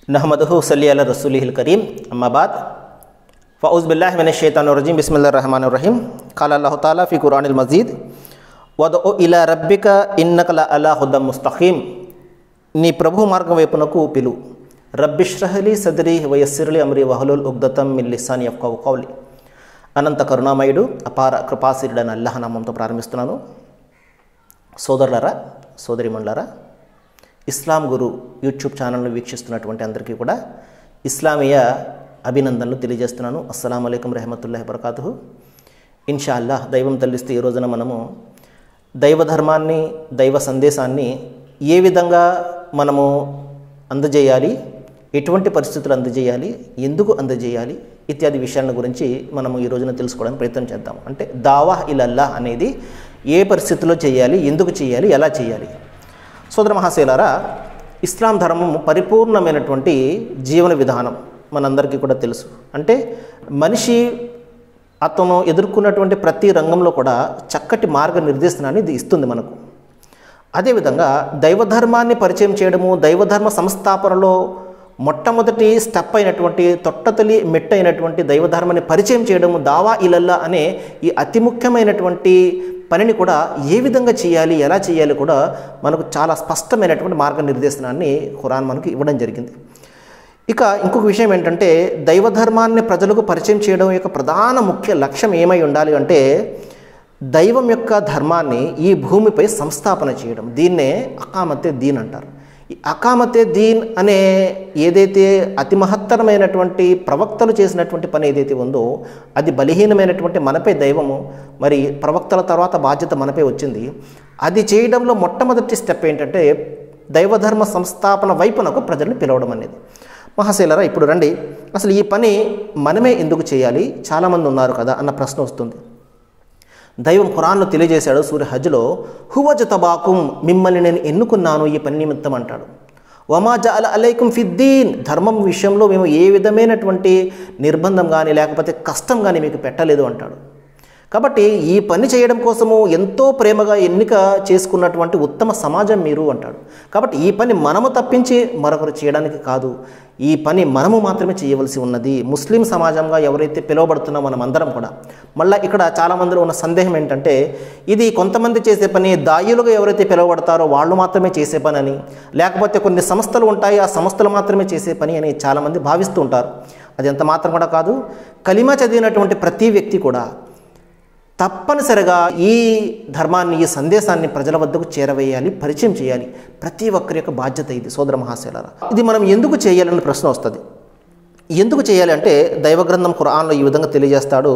నహమదుహు సల్లి అల రసూలిహిల్ కరీం అమ్మాబాద్ ఫౌజ్ బిల్లాహ్ మిన షైతాన్ రజీం బిస్మిల్లా రహమాన్ రహీం కాల అల్లాహు తాలా ఫీ కురానిల్ మజీద్ వద ఓ ఇలా రబ్బిక ఇన్నకల అలా హుద్దం ముస్తఖీం నీ ప్రభు మార్గం వైపునకు పిలు రబ్బిష్రహలి సదరి వయస్సిరలి అమరి వహలుల్ ఉగ్దతం మిల్ లిసాని యొక్క కౌలి అనంత కరుణామయుడు అపార కృపాశీరుడని అల్లాహ నామంతో ప్రారంభిస్తున్నాను సోదరులరా సోదరిమణులారా ఇస్లాం గురు యూట్యూబ్ ఛానల్ను వీక్షిస్తున్నటువంటి అందరికీ కూడా ఇస్లామీయ అభినందనలు తెలియజేస్తున్నాను అస్సలం అయికం రహమతుల్లాహి వరకాతు ఇన్షా అల్లాహ్ దైవం తల్లిస్తే ఈ రోజున మనము దైవ ధర్మాన్ని దైవ సందేశాన్ని ఏ విధంగా మనము అందజేయాలి ఎటువంటి పరిస్థితులు అందజేయాలి ఎందుకు అందజేయాలి ఇత్యాది విషయాల గురించి మనము ఈ రోజున తెలుసుకోవడానికి ప్రయత్నం చేద్దాం అంటే దావా ఇలల్లాహ్ అనేది ఏ పరిస్థితుల్లో చేయాలి ఎందుకు చేయాలి ఎలా చేయాలి సోదర మహాశైలారా ఇస్లాం ధర్మం పరిపూర్ణమైనటువంటి జీవన విధానం మనందరికీ కూడా తెలుసు అంటే మనిషి అతను ఎదుర్కొన్నటువంటి ప్రతి రంగంలో కూడా చక్కటి మార్గనిర్దేశనాన్ని ఇది ఇస్తుంది మనకు అదేవిధంగా దైవధర్మాన్ని పరిచయం చేయడము దైవధర్మ సంస్థాపనలో మొట్టమొదటి స్టెప్ అయినటువంటి తొట్టతలి మెట్టు అయినటువంటి దైవధర్మాన్ని పరిచయం చేయడము దావా ఇలల్లా అనే ఈ అతి ముఖ్యమైనటువంటి పనిని కూడా ఏ విధంగా చేయాలి ఎలా చేయాలి కూడా మనకు చాలా స్పష్టమైనటువంటి మార్గనిర్దేశనాన్ని ఖురాన్ మనకు ఇవ్వడం జరిగింది ఇక ఇంకొక విషయం ఏంటంటే దైవధర్మాన్ని ప్రజలకు పరిచయం చేయడం యొక్క ప్రధాన ముఖ్య లక్ష్యం ఏమై ఉండాలి అంటే దైవం యొక్క ధర్మాన్ని ఈ భూమిపై సంస్థాపన చేయడం దీన్నే అకామతే దీన్ అంటారు ఈ అకామతే దీన్ అనే ఏదైతే అతి మహత్తరమైనటువంటి ప్రవక్తలు చేసినటువంటి పని ఏదైతే ఉందో అది బలహీనమైనటువంటి మనపై దైవము మరి ప్రవక్తల తర్వాత బాధ్యత మనపై వచ్చింది అది చేయడంలో మొట్టమొదటి స్టెప్ ఏంటంటే దైవధర్మ సంస్థాపన వైపునకు ప్రజల్ని పిలవడం అనేది మహాశైలరా ఇప్పుడు రండి అసలు ఈ పని మనమే ఎందుకు చేయాలి చాలామంది ఉన్నారు కదా అన్న ప్రశ్న వస్తుంది దైవం ఖురాన్లో తెలియజేశాడు సూర్య హజ్లో హువజ తబాకుం మిమ్మల్ని నేను ఎన్నుకున్నాను ఈ పని నిమిత్తం అంటాడు వమా జాల అలైకుం ఫిద్దీన్ ధర్మం విషయంలో మేము ఏ విధమైనటువంటి నిర్బంధం కానీ లేకపోతే కష్టం కానీ మీకు పెట్టలేదు అంటాడు కాబట్టి ఈ పని చేయడం కోసము ఎంతో ప్రేమగా ఎన్నిక చేసుకున్నటువంటి ఉత్తమ సమాజం మీరు అంటాడు కాబట్టి ఈ పని మనము తప్పించి మరొకరు చేయడానికి కాదు ఈ పని మనము మాత్రమే చేయవలసి ఉన్నది ముస్లిం సమాజంగా ఎవరైతే పిలువబడుతున్నా మనం అందరం కూడా మళ్ళీ ఇక్కడ చాలామందిలో ఉన్న సందేహం ఏంటంటే ఇది కొంతమంది చేసే పని దాయులుగా ఎవరైతే పిలువబడతారో వాళ్ళు మాత్రమే చేసే పని అని లేకపోతే కొన్ని సంస్థలు ఉంటాయి ఆ సంస్థలు మాత్రమే చేసే పని అని చాలామంది భావిస్తూ ఉంటారు అది ఎంత మాత్రం కూడా కాదు కలిమా చదివినటువంటి ప్రతి వ్యక్తి కూడా తప్పనిసరిగా ఈ ధర్మాన్ని ఈ సందేశాన్ని ప్రజల వద్దకు చేరవేయాలి పరిచయం చేయాలి ప్రతి ఒక్కరి యొక్క బాధ్యత ఇది సోదర మహాశైలరా ఇది మనం ఎందుకు చేయాలన్న ప్రశ్న వస్తుంది ఎందుకు చేయాలి అంటే దైవగ్రంథం ఖురాన్లో ఈ విధంగా తెలియజేస్తాడు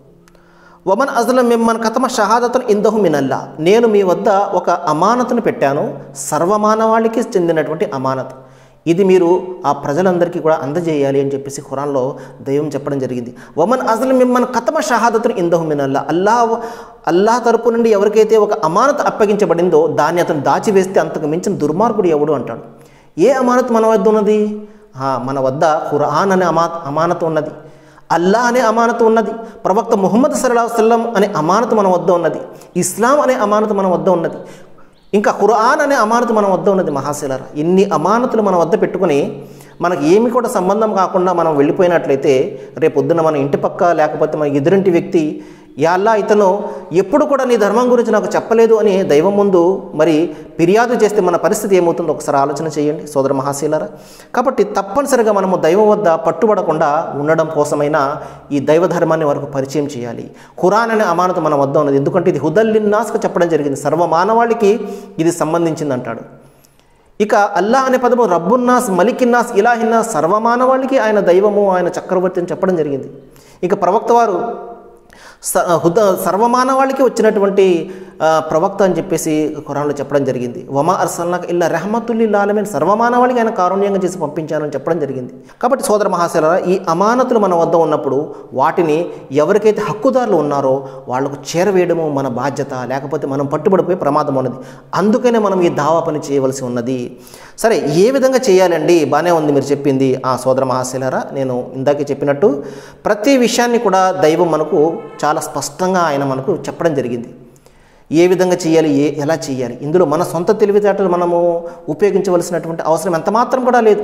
వమన్ అజలం మిమ్మన్ కథమ షహాదతను ఇందహు మినల్లా నేను మీ వద్ద ఒక అమానతను పెట్టాను సర్వమానవాళికి చెందినటువంటి అమానత్ ఇది మీరు ఆ ప్రజలందరికీ కూడా అందజేయాలి అని చెప్పేసి ఖురాన్లో దైవం చెప్పడం జరిగింది వమన్ అసలు మిమ్మల్ని కథమ షహాదతును ఇందహు మినల్లా అల్లా అల్లా తరపు నుండి ఎవరికైతే ఒక అమానత అప్పగించబడిందో దాన్ని అతను దాచివేస్తే అంతకు మించిన దుర్మార్గుడు ఎవడు అంటాడు ఏ అమానత్ మన వద్ద ఉన్నది మన వద్ద ఖురాన్ అనే అమా అమానత ఉన్నది అల్లా అనే అమానత ఉన్నది ప్రవక్త ముహమ్మద్ సల్లా వసల్లం అనే అమానత మన వద్ద ఉన్నది ఇస్లాం అనే అమానత మన వద్ద ఉన్నది ఇంకా ఖురాన్ అనే అమానత మన వద్ద ఉన్నది మహాశిలర ఇన్ని అమానతులు మన వద్ద పెట్టుకుని మనకి ఏమి కూడా సంబంధం కాకుండా మనం వెళ్ళిపోయినట్లయితే రేపొద్దున మన ఇంటి పక్క లేకపోతే మన ఎదురింటి వ్యక్తి యాల్లా ఇతను ఎప్పుడు కూడా నీ ధర్మం గురించి నాకు చెప్పలేదు అని దైవం ముందు మరి ఫిర్యాదు చేస్తే మన పరిస్థితి ఏమవుతుందో ఒకసారి ఆలోచన చేయండి సోదర మహాశీలరా కాబట్టి తప్పనిసరిగా మనము దైవం వద్ద పట్టుబడకుండా ఉండడం కోసమైనా ఈ దైవ ధర్మాన్ని వరకు పరిచయం చేయాలి ఖురాన్ అనే అమానత మన వద్ద ఉన్నది ఎందుకంటే ఇది హుదల్లిన్నాస్కు చెప్పడం జరిగింది సర్వ మానవాళికి ఇది సంబంధించింది అంటాడు ఇక అల్లా అనే పదము రబ్బున్నాస్ మలికిన్నాస్ ఇలాహిన్నాస్ సర్వమానవాళికి ఆయన దైవము ఆయన చక్రవర్తి అని చెప్పడం జరిగింది ఇక ప్రవక్త వారు స హుద సర్వమానవాళికి వచ్చినటువంటి ప్రవక్త అని చెప్పేసి ఖురాన్లో చెప్పడం జరిగింది వమా అర్సల్నాక ఇల్లా రెహమతుల్లి ఆలమీన్ సర్వమానవాళికి ఆయన కారుణ్యంగా చేసి పంపించానని చెప్పడం జరిగింది కాబట్టి సోదర మహాశల ఈ అమానతులు మన వద్ద ఉన్నప్పుడు వాటిని ఎవరికైతే హక్కుదారులు ఉన్నారో వాళ్లకు చేరవేయడము మన బాధ్యత లేకపోతే మనం పట్టుబడిపోయే ప్రమాదం ఉన్నది అందుకనే మనం ఈ దావా పని చేయవలసి ఉన్నది సరే ఏ విధంగా చేయాలండి బాగానే ఉంది మీరు చెప్పింది ఆ సోదర మహాశైలరా నేను ఇందాకే చెప్పినట్టు ప్రతి విషయాన్ని కూడా దైవం మనకు చాలా స్పష్టంగా ఆయన మనకు చెప్పడం జరిగింది ఏ విధంగా చేయాలి ఏ ఎలా చేయాలి ఇందులో మన సొంత తెలివితేటలు మనము ఉపయోగించవలసినటువంటి అవసరం ఎంత మాత్రం కూడా లేదు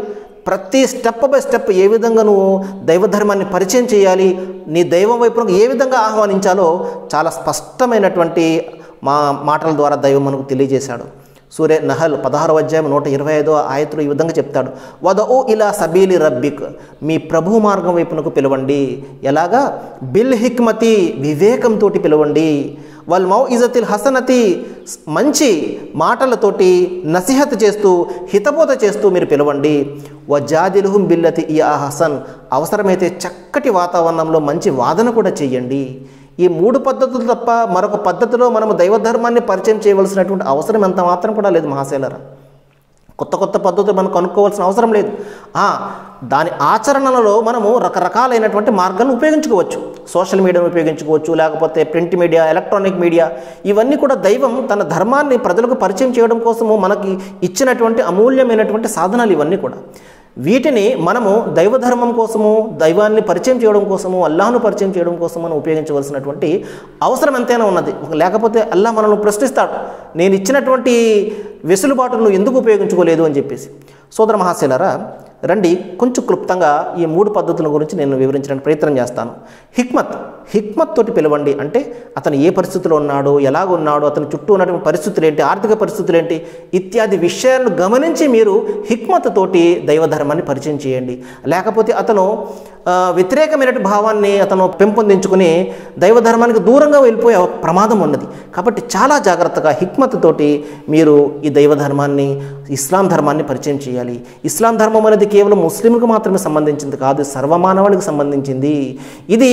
ప్రతి స్టెప్ బై స్టెప్ ఏ విధంగా నువ్వు దైవధర్మాన్ని పరిచయం చేయాలి నీ దైవం వైపు ఏ విధంగా ఆహ్వానించాలో చాలా స్పష్టమైనటువంటి మా మాటల ద్వారా దైవం మనకు తెలియజేశాడు సూర్య నహల్ పదహారు అధ్యాయం నూట ఇరవై ఐదో ఆయతులు ఈ విధంగా చెప్తాడు వద ఓ ఇలా సబీలి రబ్బిక్ మీ ప్రభు మార్గం వైపునకు పిలవండి ఎలాగా బిల్ హిక్మతి వివేకంతో పిలవండి వల్ మౌ ఇజతిల్ హసనతి మంచి మాటలతోటి నసిహత్ చేస్తూ హితబోధ చేస్తూ మీరు పిలవండి వజాదిలుహుం బిల్లతి ఈ ఆ హసన్ అవసరమైతే చక్కటి వాతావరణంలో మంచి వాదన కూడా చేయండి ఈ మూడు పద్ధతులు తప్ప మరొక పద్ధతిలో మనము దైవధర్మాన్ని పరిచయం చేయవలసినటువంటి అవసరం ఎంత మాత్రం కూడా లేదు మహాశైలరా కొత్త కొత్త పద్ధతులు మనం కనుక్కోవాల్సిన అవసరం లేదు ఆ, దాని ఆచరణలో మనము రకరకాలైనటువంటి మార్గాలను ఉపయోగించుకోవచ్చు సోషల్ మీడియాను ఉపయోగించుకోవచ్చు లేకపోతే ప్రింట్ మీడియా ఎలక్ట్రానిక్ మీడియా ఇవన్నీ కూడా దైవం తన ధర్మాన్ని ప్రజలకు పరిచయం చేయడం కోసము మనకి ఇచ్చినటువంటి అమూల్యమైనటువంటి సాధనాలు ఇవన్నీ కూడా వీటిని మనము దైవధర్మం కోసము దైవాన్ని పరిచయం చేయడం కోసము అల్లాహను పరిచయం చేయడం కోసం మనం ఉపయోగించవలసినటువంటి అవసరం ఎంతైనా ఉన్నది లేకపోతే అల్లాహ్ మనల్ని ప్రశ్నిస్తాడు నేను ఇచ్చినటువంటి వెసులుబాటును నువ్వు ఎందుకు ఉపయోగించుకోలేదు అని చెప్పేసి సోదర మహాశైలరా రండి కొంచెం క్లుప్తంగా ఈ మూడు పద్ధతుల గురించి నేను వివరించడానికి ప్రయత్నం చేస్తాను హిక్మత్ హిక్మత్ తోటి పిలవండి అంటే అతను ఏ పరిస్థితిలో ఉన్నాడో ఎలాగ ఉన్నాడో అతని చుట్టూ ఉన్నటువంటి పరిస్థితులు ఏంటి ఆర్థిక పరిస్థితులు ఏంటి ఇత్యాది విషయాలను గమనించి మీరు హిక్మత్ తోటి దైవధర్మాన్ని పరిచయం చేయండి లేకపోతే అతను ఆ, వ్యతిరేకమైనటువంటి భావాన్ని అతను పెంపొందించుకుని దైవధర్మానికి దూరంగా వెళ్ళిపోయే ఒక ప్రమాదం ఉన్నది కాబట్టి చాలా జాగ్రత్తగా హిక్మత్ తోటి మీరు ఈ దైవధర్మాన్ని ఇస్లాం ధర్మాన్ని పరిచయం చేయాలి ఇస్లాం ధర్మం అనేది కేవలం ముస్లింకు మాత్రమే సంబంధించింది కాదు సర్వమానవాళికి సంబంధించింది ఇది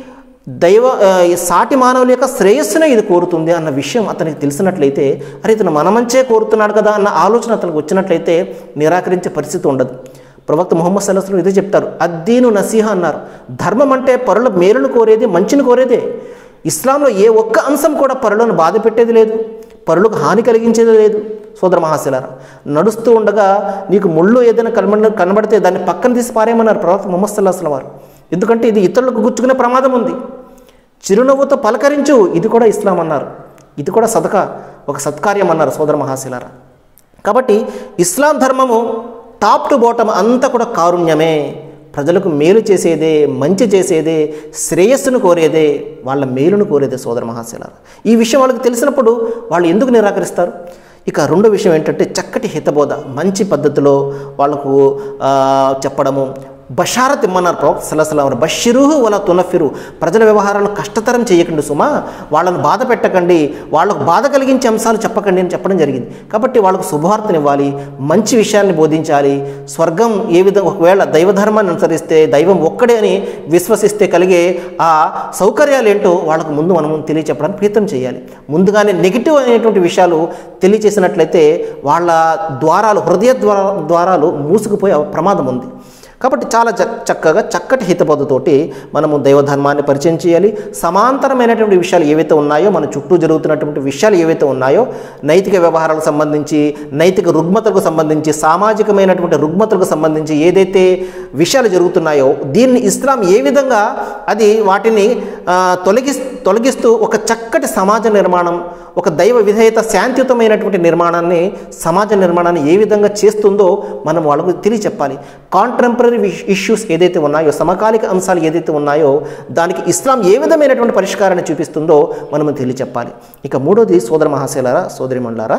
దైవ ఆ, ఈ సాటి మానవుల యొక్క శ్రేయస్సునే ఇది కోరుతుంది అన్న విషయం అతనికి తెలిసినట్లయితే అరే ఇతను మనమంచే కోరుతున్నాడు కదా అన్న ఆలోచన అతనికి వచ్చినట్లయితే నిరాకరించే పరిస్థితి ఉండదు ప్రవక్త ముహమ్మద్ సల్లాహం ఇదే చెప్తారు అద్దీను నసీహ అన్నారు ధర్మం అంటే పరుల మేలును కోరేది మంచిని కోరేదే ఇస్లాంలో ఏ ఒక్క అంశం కూడా పరులను బాధ పెట్టేది లేదు పరులకు హాని కలిగించేది లేదు సోదర మహాశిలారా నడుస్తూ ఉండగా నీకు ముళ్ళు ఏదైనా కనబడ కనబడితే దాన్ని పక్కన తీసి పారేయమన్నారు ప్రవక్త ముహమ్మద్ సల్లాహం వారు ఎందుకంటే ఇది ఇతరులకు గుచ్చుకునే ప్రమాదం ఉంది చిరునవ్వుతో పలకరించు ఇది కూడా ఇస్లాం అన్నారు ఇది కూడా సదక ఒక సత్కార్యం అన్నారు సోదర మహాశిలారా కాబట్టి ఇస్లాం ధర్మము టాప్ టు బాటమ్ అంతా కూడా కారుణ్యమే ప్రజలకు మేలు చేసేదే మంచి చేసేదే శ్రేయస్సును కోరేదే వాళ్ళ మేలును కోరేదే సోదర మహాశిలారా ఈ విషయం వాళ్ళకి తెలిసినప్పుడు వాళ్ళు ఎందుకు నిరాకరిస్తారు ఇక రెండో విషయం ఏంటంటే చక్కటి హితబోధ మంచి పద్ధతిలో వాళ్ళకు ఆ, చెప్పడము బషారత్ ఇమ్మన్నారు ప్రవక్త సలసలం వారు బషిరుహు వల తునఫిరు ప్రజల వ్యవహారాలను కష్టతరం చేయకండి సుమా వాళ్ళను బాధ పెట్టకండి వాళ్ళకు బాధ కలిగించే అంశాలు చెప్పకండి అని చెప్పడం జరిగింది కాబట్టి వాళ్ళకు శుభవార్తనివ్వాలి మంచి విషయాన్ని బోధించాలి స్వర్గం ఏ విధంగా ఒకవేళ దైవధర్మాన్ని అనుసరిస్తే దైవం ఒక్కడే అని విశ్వసిస్తే కలిగే ఆ సౌకర్యాలు ఏంటో వాళ్ళకు ముందు మనం తెలియచెప్పడానికి ప్రయత్నం చేయాలి ముందుగానే నెగిటివ్ అనేటువంటి విషయాలు తెలియచేసినట్లయితే వాళ్ళ ద్వారాలు హృదయ ద్వార ద్వారాలు మూసుకుపోయే ప్రమాదం ఉంది కాబట్టి చాలా చ చక్కగా చక్కటి హితబోధతోటి మనము దైవధర్మాన్ని పరిచయం చేయాలి సమాంతరమైనటువంటి విషయాలు ఏవైతే ఉన్నాయో మన చుట్టూ జరుగుతున్నటువంటి విషయాలు ఏవైతే ఉన్నాయో నైతిక వ్యవహారాలకు సంబంధించి నైతిక రుగ్మతలకు సంబంధించి సామాజికమైనటువంటి రుగ్మతలకు సంబంధించి ఏదైతే విషయాలు జరుగుతున్నాయో దీన్ని ఇస్లాం ఏ విధంగా అది వాటిని ఆ, తొలగి తొలగిస్తూ ఒక చక్కటి సమాజ నిర్మాణం ఒక దైవ విధేయత శాంతియుతమైనటువంటి నిర్మాణాన్ని సమాజ నిర్మాణాన్ని ఏ విధంగా చేస్తుందో మనం వాళ్ళకు తెలియచెప్పాలి కాంటెంపరీ ఇష్యూస్ ఏదైతే ఉన్నాయో సమకాలిక అంశాలు ఏదైతే ఉన్నాయో దానికి ఇస్లాం ఏ విధమైనటువంటి పరిష్కారాన్ని చూపిస్తుందో మనము తెలియచెప్పాలి ఇక మూడోది సోదర మహాశైలారా సోదరిమండలారా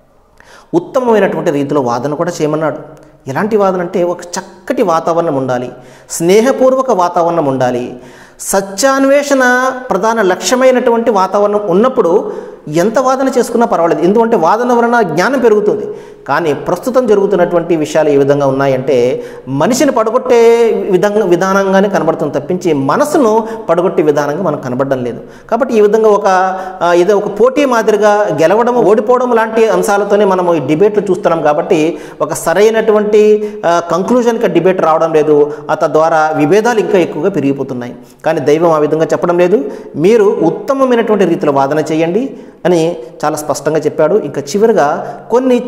ఉత్తమమైనటువంటి రీతిలో వాదన కూడా చేయమన్నాడు ఎలాంటి వాదన అంటే ఒక చక్కటి వాతావరణం ఉండాలి స్నేహపూర్వక వాతావరణం ఉండాలి సత్యాన్వేషణ ప్రధాన లక్ష్యమైనటువంటి వాతావరణం ఉన్నప్పుడు ఎంత వాదన చేసుకున్నా పర్వాలేదు ఎందుకంటే వాదన వలన జ్ఞానం పెరుగుతుంది కానీ ప్రస్తుతం జరుగుతున్నటువంటి విషయాలు ఏ విధంగా ఉన్నాయంటే మనిషిని పడగొట్టే విధంగా విధానంగానే కనబడుతుంది తప్పించి మనసును పడగొట్టే విధానంగా మనకు కనబడడం లేదు కాబట్టి ఈ విధంగా ఒక ఆ, ఏదో ఒక పోటీ మాదిరిగా గెలవడం ఓడిపోవడం లాంటి అంశాలతోనే మనం ఈ డిబేట్లు చూస్తున్నాం కాబట్టి ఒక సరైనటువంటి కంక్లూజన్కి డిబేట్ రావడం లేదు ఆ తద్వారా విభేదాలు ఇంకా ఎక్కువగా పెరిగిపోతున్నాయి కానీ దైవం ఆ విధంగా చెప్పడం లేదు మీరు ఉత్తమమైనటువంటి రీతిలో వాదన చేయండి అని చాలా స్పష్టంగా చెప్పాడు ఇంకా చివరిగా కొన్ని చేయకూడదు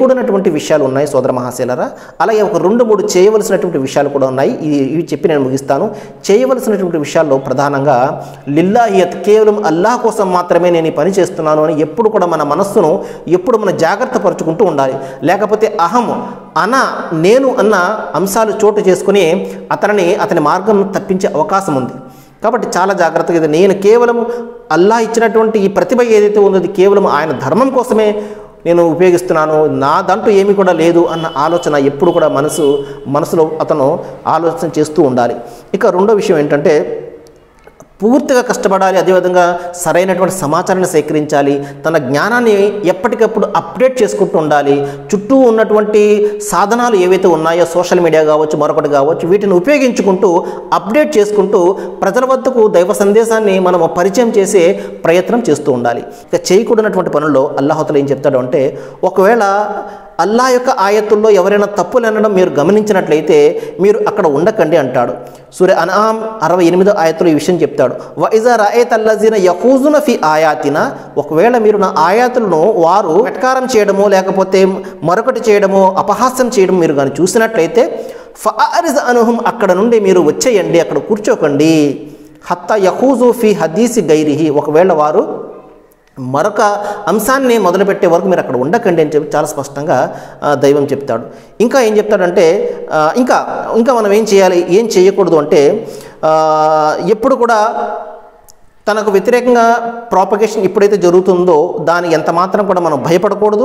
చేయకూడనటువంటి విషయాలు ఉన్నాయి సోదర మహాశీలరా అలాగే ఒక రెండు మూడు చేయవలసినటువంటి విషయాలు కూడా ఉన్నాయి ఇవి ఇవి చెప్పి నేను ముగిస్తాను చేయవలసినటువంటి విషయాల్లో ప్రధానంగా లిల్లాహియత్ కేవలం అల్లాహ్ కోసం మాత్రమే నేను ఈ పని చేస్తున్నాను అని ఎప్పుడు కూడా మన మనస్సును ఎప్పుడు మనం జాగ్రత్త పరుచుకుంటూ ఉండాలి లేకపోతే అహం అన నేను అన్న అంశాలు చోటు చేసుకుని అతనిని అతని మార్గం తప్పించే అవకాశం ఉంది కాబట్టి చాలా జాగ్రత్తగా ఇది నేను కేవలం అల్లా ఇచ్చినటువంటి ఈ ప్రతిభ ఏదైతే ఉందో అది కేవలం ఆయన ధర్మం కోసమే నేను ఉపయోగిస్తున్నాను నా దాంట్లో ఏమీ కూడా లేదు అన్న ఆలోచన ఎప్పుడు కూడా మనసు మనసులో అతను ఆలోచన చేస్తూ ఉండాలి ఇక రెండో విషయం ఏంటంటే పూర్తిగా కష్టపడాలి అదేవిధంగా సరైనటువంటి సమాచారాన్ని సేకరించాలి తన జ్ఞానాన్ని ఎప్పటికప్పుడు అప్డేట్ చేసుకుంటూ ఉండాలి చుట్టూ ఉన్నటువంటి సాధనాలు ఏవైతే ఉన్నాయో సోషల్ మీడియా కావచ్చు మరొకటి కావచ్చు వీటిని ఉపయోగించుకుంటూ అప్డేట్ చేసుకుంటూ ప్రజల వద్దకు దైవ సందేశాన్ని మనం పరిచయం చేసే ప్రయత్నం చేస్తూ ఉండాలి ఇక చేయకూడనటువంటి పనుల్లో అల్లాహతలు ఏం చెప్తాడు అంటే ఒకవేళ అల్లా యొక్క ఆయతుల్లో ఎవరైనా తప్పులు అనడం మీరు గమనించినట్లయితే మీరు అక్కడ ఉండకండి అంటాడు సూర్య అనాం అరవై ఎనిమిదో ఆయతులు ఈ విషయం చెప్తాడు వైజా రాయత్ అల్లజీన యహూజున ఫి ఆయాతిన ఒకవేళ మీరు నా ఆయాతులను వారు వెట్కారం చేయడమో లేకపోతే మరొకటి చేయడమో అపహాస్యం చేయడం మీరు కానీ చూసినట్లయితే ఫారిజ్ అనుహం అక్కడ నుండి మీరు వచ్చేయండి అక్కడ కూర్చోకండి హత్త యహూజు ఫి హదీసి గైరిహి ఒకవేళ వారు మరొక అంశాన్ని మొదలుపెట్టే వరకు మీరు అక్కడ ఉండకండి అని చెప్పి చాలా స్పష్టంగా ఆ, దైవం చెప్తాడు ఇంకా ఏం చెప్తాడంటే ఆ, ఇంకా ఇంకా మనం ఏం చేయాలి ఏం చేయకూడదు అంటే ఆ, ఎప్పుడు కూడా తనకు వ్యతిరేకంగా ప్రాపగేషన్ ఎప్పుడైతే జరుగుతుందో దాని ఎంత మాత్రం కూడా మనం భయపడకూడదు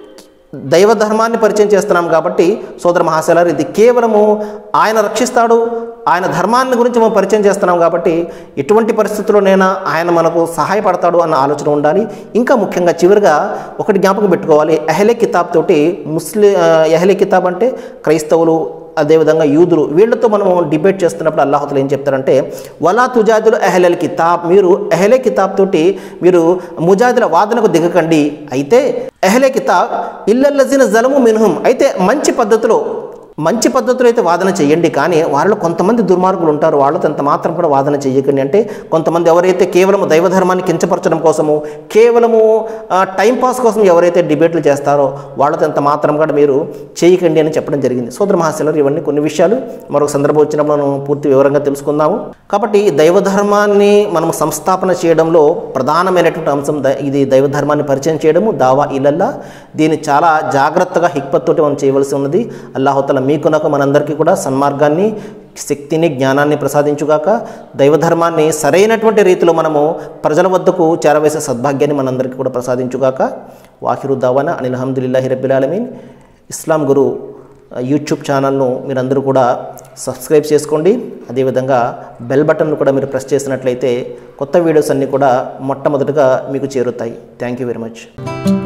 దైవ ధర్మాన్ని పరిచయం చేస్తున్నాం కాబట్టి సోదర మహాశైలారు ఇది కేవలము ఆయన రక్షిస్తాడు ఆయన ధర్మాన్ని గురించి మనం పరిచయం చేస్తున్నాం కాబట్టి ఎటువంటి పరిస్థితుల్లోనైనా ఆయన మనకు సహాయపడతాడు అన్న ఆలోచన ఉండాలి ఇంకా ముఖ్యంగా చివరిగా ఒకటి జ్ఞాపకం పెట్టుకోవాలి ఎహలే కితాబ్ తోటి ముస్లిం ఎహలే కితాబ్ అంటే క్రైస్తవులు అదేవిధంగా యూదులు వీళ్ళతో మనం డిబేట్ చేస్తున్నప్పుడు అల్లాహతులు ఏం చెప్తారంటే వలా తుజాదులు ఎహలల్ కితాబ్ మీరు ఎహలే కితాబ్ తోటి మీరు ముజాదుల వాదనకు దిగకండి అయితే ఎహలే కితాబ్ ఇల్లల్లజిన జలము మినుహం అయితే మంచి పద్ధతిలో మంచి పద్ధతిలో అయితే వాదన చేయండి కానీ వాళ్ళలో కొంతమంది దుర్మార్గులు ఉంటారు వాళ్ళతో ఎంత మాత్రం కూడా వాదన చేయకండి అంటే కొంతమంది ఎవరైతే కేవలం దైవధర్మాన్ని కించపరచడం కోసము కేవలము ఆ, టైం పాస్ కోసం ఎవరైతే డిబేట్లు చేస్తారో వాళ్ళతో ఎంత మాత్రం కూడా మీరు చేయకండి అని చెప్పడం జరిగింది సోదర మహాశిలరు ఇవన్నీ కొన్ని విషయాలు మరొక సందర్భం వచ్చినప్పుడు మనం పూర్తి వివరంగా తెలుసుకుందాము కాబట్టి దైవధర్మాన్ని మనం సంస్థాపన చేయడంలో ప్రధానమైనటువంటి అంశం ద- ఇది దైవధర్మాన్ని పరిచయం చేయడము దావా ఇలల్లా దీన్ని చాలా జాగ్రత్తగా హిక్పత్తోటి మనం చేయవలసి ఉన్నది అల్లాహతల మీకు నాకు మనందరికీ కూడా సన్మార్గాన్ని శక్తిని జ్ఞానాన్ని ప్రసాదించుగాక దైవధర్మాన్ని సరైనటువంటి రీతిలో మనము ప్రజల వద్దకు చేరవేసే సద్భాగ్యాన్ని మనందరికీ కూడా ప్రసాదించుగాక వాహిరు దావాన అనిల్ అహమ్దుల్లాహి రబ్బిల్ ఆలమీన్ ఇస్లాం గురు ఆ, యూట్యూబ్ ఛానల్ను మీరందరూ కూడా సబ్స్క్రైబ్ చేసుకోండి అదేవిధంగా బెల్ బటన్ను కూడా మీరు ప్రెస్ చేసినట్లయితే కొత్త వీడియోస్ అన్నీ కూడా మొట్టమొదటిగా మీకు చేరుతాయి థ్యాంక్ యూ వెరీ మచ్